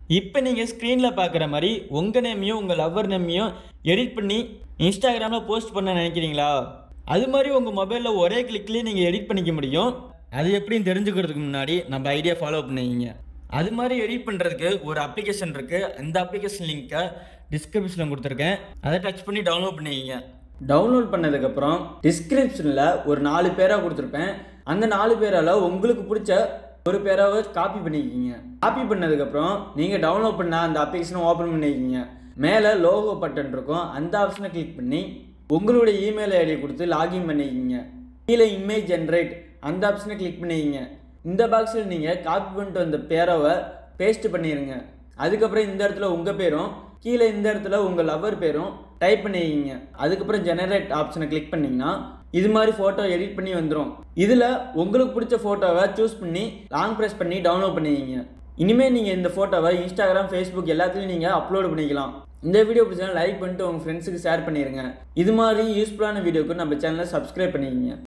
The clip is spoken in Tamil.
இப்போ நீங்கள் ஸ்க்ரீனில் பார்க்குற மாதிரி உங்கள் நேமையும் உங்கள் லவ்வர் நேமையும் எடிட் பண்ணி இன்ஸ்டாகிராமில் போஸ்ட் பண்ண நினைக்கிறீங்களா அது மாதிரி உங்கள் மொபைலில் ஒரே கிளிக்லேயே நீங்கள் எடிட் பண்ணிக்க முடியும் அது எப்படின்னு தெரிஞ்சுக்கிறதுக்கு முன்னாடி நம்ம ஐடியா ஃபாலோ பண்ணிக்கிங்க அது மாதிரி எடிட் பண்ணுறதுக்கு ஒரு அப்ளிகேஷன் இருக்குது அந்த அப்ளிகேஷன் லிங்க்கை டிஸ்கிரிப்ஷனில் கொடுத்துருக்கேன் அதை டச் பண்ணி டவுன்லோட் பண்ணிக்கிங்க டவுன்லோட் பண்ணதுக்கப்புறம் டிஸ்கிரிப்ஷனில் ஒரு நாலு பேராக கொடுத்துருப்பேன் அந்த நாலு பேரால் உங்களுக்கு பிடிச்ச ஒரு பேராவை காப்பி பண்ணிக்கிங்க காப்பி பண்ணதுக்கப்புறம் நீங்கள் டவுன்லோட் பண்ண அந்த அப்ளிகேஷனை ஓப்பன் பண்ணிக்கிங்க மேலே லோகோ பட்டன் இருக்கும் அந்த ஆப்ஷனை கிளிக் பண்ணி உங்களுடைய இமெயில் ஐடி கொடுத்து லாகின் பண்ணிக்கிங்க கீழே இமேஜ் ஜென்ரேட் அந்த ஆப்ஷனை கிளிக் பண்ணிக்கிங்க இந்த பாக்ஸில் நீங்கள் காப்பி பண்ணிட்டு வந்த பேராவை பேஸ்ட் பண்ணிடுங்க அதுக்கப்புறம் இந்த இடத்துல உங்கள் பேரும் கீழே இந்த இடத்துல உங்கள் லவர் பேரும் டைப் பண்ணிக்கிங்க அதுக்கப்புறம் ஜெனரேட் ஆப்ஷனை கிளிக் பண்ணிங்கன்னா இது மாதிரி ஃபோட்டோ எடிட் பண்ணி வந்துடும் இதில் உங்களுக்கு பிடிச்ச ஃபோட்டோவை சூஸ் பண்ணி லாங் ப்ரெஸ் பண்ணி டவுன்லோட் பண்ணிக்கிங்க இனிமேல் நீங்கள் இந்த ஃபோட்டோவை இன்ஸ்டாகிராம் ஃபேஸ்புக் எல்லாத்துலேயும் நீங்கள் அப்லோட் பண்ணிக்கலாம் இந்த வீடியோ பிடிச்சா லைக் பண்ணிட்டு உங்கள் ஃப்ரெண்ட்ஸுக்கு ஷேர் பண்ணிடுங்க இது மாதிரி யூஸ்ஃபுல்லான வீடியோக்கு நம்ம சேனலை சப்ஸ்கிரைப் பண்ணிக்கிங்க